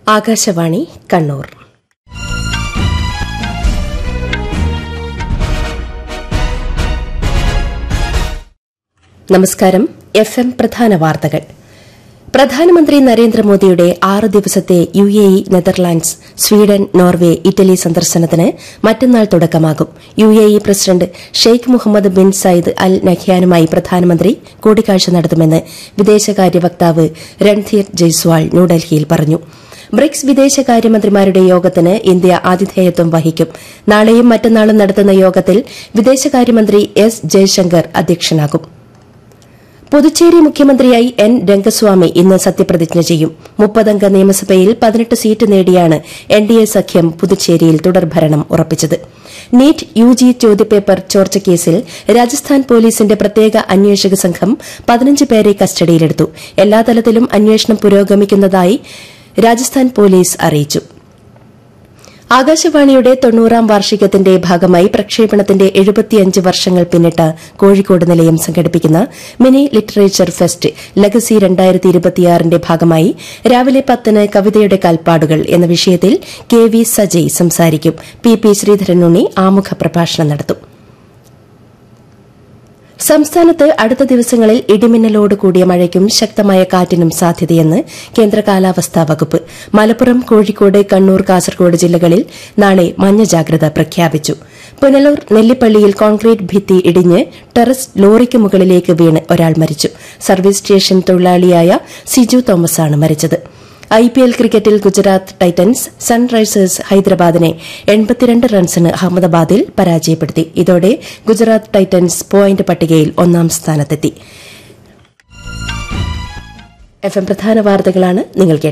ആകാശവാണി കണ്ണൂർ നമസ്കാരം F M പ്രധാന വാർത്തകൾ പ്രധാനമന്ത്രി നരേന്ദ്രമോദിയുടെ ആറ് ദിവസത്തെ U A E Netherlands Sweden Norway Italy സന്ദർശനത്തിന് മറ്റന്നാൾ തുടക്കമാകും U A E president Sheikh Mohammed bin Zayed Al നഹ്യാനുമായി പ്രധാനമന്ത്രി കൂടിക്കാഴ്ച നടത്തുമെന്ന് വിദേശകാര്യ വക്താവ് രൺധീർ ജയ്സ്വാൾ ന്യൂഡൽഹിയിൽ പറഞ്ഞു ബ്രിക്സ് വിദേശകാര്യമന്ത്രിമാരുടെ യോഗത്തിന് ഇന്ത്യ ആതിഥേയത്വം വഹിക്കും നാളെയും മറ്റന്നാളും നടത്തുന്ന യോഗത്തിൽ വിദേശകാര്യമന്ത്രി എസ് ജയശങ്കർ അധ്യക്ഷനാകും പുതുച്ചേരി മുഖ്യമന്ത്രിയായി എൻ രംഗസ്വാമി ഇന്ന് സത്യപ്രതിജ്ഞ ചെയ്യും മുപ്പതംഗ നിയമസഭയിൽ പതിനെട്ട് സീറ്റ് നേടിയാണ് എൻ ഡി എ സഖ്യം പുതുച്ചേരിയിൽ തുടർഭരണം ഉറപ്പിച്ചത് നീറ്റ് യു ജി ചോദ്യപേപ്പർ ചോർച്ചക്കേസിൽ രാജസ്ഥാൻ പോലീസിന്റെ പ്രത്യേക അന്വേഷക സംഘം പതിനഞ്ച് പേരെ കസ്റ്റഡിയിലെടുത്തു എല്ലാ തലത്തിലും അന്വേഷണം പുരോഗമിക്കുന്നതായി രാജസ്ഥാൻ പോലീസ് അറിയിച്ചു ആകാശവാണിയുടെ തൊണ്ണൂറാം വാർഷികത്തിന്റെ ഭാഗമായി പ്രക്ഷേപണത്തിന്റെ എഴുപത്തിയഞ്ച് വർഷങ്ങൾ പിന്നിട്ട കോഴിക്കോട് നിലയം സംഘടിപ്പിക്കുന്ന മിനി ലിറ്ററേച്ചർ ഫെസ്റ്റ് ലഗസി രണ്ടായിരത്തി ഇരുപത്തിയാറിന്റെ ഭാഗമായി രാവിലെ പത്തിന് കവിതയുടെ കാൽപ്പാടുകൾ എന്ന വിഷയത്തിൽ കെ വി സജയ് സംസാരിക്കും പി പി ശ്രീധരനുണ്ണി ആമുഖ പ്രഭാഷണം നടത്തും സംസ്ഥാനത്ത് അടുത്ത ദിവസങ്ങളിൽ ഇടിമിന്നലോട് കൂടിയ മഴയ്ക്കും ശക്തമായ കാറ്റിനും സാധ്യതയെന്ന് കേന്ദ്ര കാലാവസ്ഥാ വകുപ്പ് മലപ്പുറം കോഴിക്കോട് കണ്ണൂർ കാസർഗോഡ് ജില്ലകളിൽ നാളെ മഞ്ഞ ജാഗ്രത പ്രഖ്യാപിച്ചു പുനലൂർ നെല്ലിപ്പള്ളിയിൽ കോൺക്രീറ്റ് ഭിത്തി ഇടിഞ്ഞ് ടെറസ് ലോറിക്ക് മുകളിലേക്ക് വീണ് ഒരാൾ മരിച്ചു സർവീസ് സ്റ്റേഷൻ തൊഴിലാളിയായ സിജു തോമസാണ് മരിച്ചത് ഐ പി എൽ ക്രിക്കറ്റിൽ ഗുജറാത്ത് ടൈറ്റൻസ് സൺറൈസേഴ്സ് ഹൈദരാബാദിനെ എൺപത്തിരണ്ട് റൺസിന് അഹമ്മദാബാദിൽ പരാജയപ്പെടുത്തി ഇതോടെ ഗുജറാത്ത് ടൈറ്റൻസ് പോയിന്റ് പട്ടികയിൽ ഒന്നാം സ്ഥാനത്തെത്തി എഫ് എം പ്രധാന വാർത്തകളാണ് നിങ്ങൾ കേട്ടത്